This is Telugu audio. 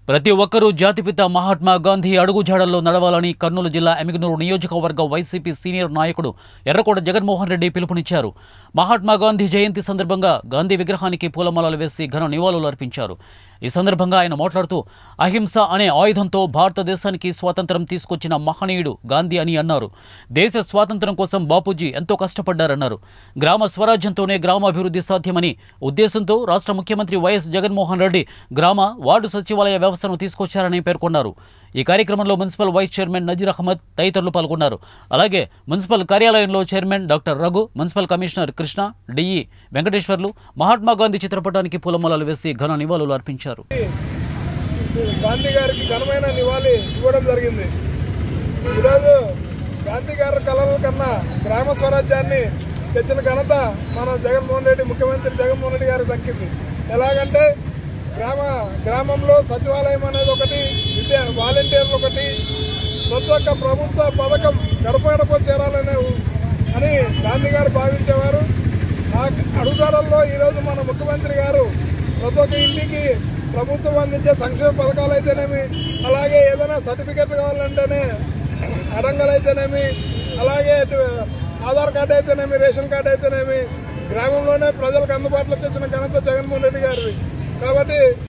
ప్రతి ఒక్కరూ జాతిపిత మహాత్మా గాంధీ అడుగుజాడల్లో నడవాలని కర్నూలు జిల్లా ఎమిగనూరు నియోజకవర్గ వైసీపీ సీనియర్ నాయకుడు ఎర్రకోట జగన్మోహన్ రెడ్డి పిలుపునిచ్చారు మహాత్మా గాంధీ జయంతి సందర్భంగా గాంధీ విగ్రహానికి పూలమాలలు వేసి ఘన నివాళులు అర్పించారు ఈ సందర్భంగా ఆయన మాట్లాడుతూ అహింస అనే ఆయుధంతో భారతదేశానికి స్వాతంత్రం తీసుకొచ్చిన మహనీయుడు గాంధీ అని అన్నారు దేశ స్వాతంత్రం కోసం బాపూజీ ఎంతో కష్టపడ్డారన్నారు గ్రామ స్వరాజ్యంతోనే గ్రామాభివృద్ధి సాధ్యమని ఉద్దేశంతో రాష్ట్ర ముఖ్యమంత్రి వైఎస్ జగన్మోహన్ రెడ్డి గ్రామ వార్డు సచివాలయ వ్యవస్థను తీసుకొచ్చారని పేర్కొన్నారు ఈ కార్యక్రమంలో municipal vice chairman Nazeer Ahmed తదితరులు పాల్గొన్నారు అలాగే మున్సిపల్ కార్యాలయంలో chairman doctor Raghu municipal commissioner Krishna DE Venkateswarlu Mahatma Gandhi చిత్రపటానికి పూలమాలలు వేసి ఘన నివాళులు అర్పించారు గాంధీ గారికి ఘనమైన నివాళి ఇవ్వడం జరిగింది ఈరోజు గాంధీ గారి కళల కన్నా గ్రామ స్వరాజ్యాన్ని తెచ్చిన ఘనత మన జగన్మోహన్ రెడ్డి ముఖ్యమంత్రి జగన్మోహన్ రెడ్డి గారికి దక్కింది ఎలాగంటే గ్రామ గ్రామంలో సచివాలయం అనేది ఒకటి విద్య వాలంటీర్లు ఒకటి ప్రతి ఒక్క ప్రభుత్వ పథకం గడప గడప చేరాలనే అని గాంధీ గారు భావించేవారు ఆ అడుగుదారుల్లో ఈరోజు మన ముఖ్యమంత్రి గారు ప్రతి ఒక్క ఇంటికి ప్రభుత్వం అందించే సంక్షేమ పథకాలు అయితేనేమి అలాగే ఏదైనా సర్టిఫికెట్ కావాలంటేనే అడంగలు అయితేనేమి అలాగే ఇటు ఆధార్ కార్డు అయితేనేమి రేషన్ కార్డు అయితేనేమి గ్రామంలోనే ప్రజలకు అందుబాటులో తెచ్చిన ఘనత జగన్మోహన్ రెడ్డి గారిది కాబట్టి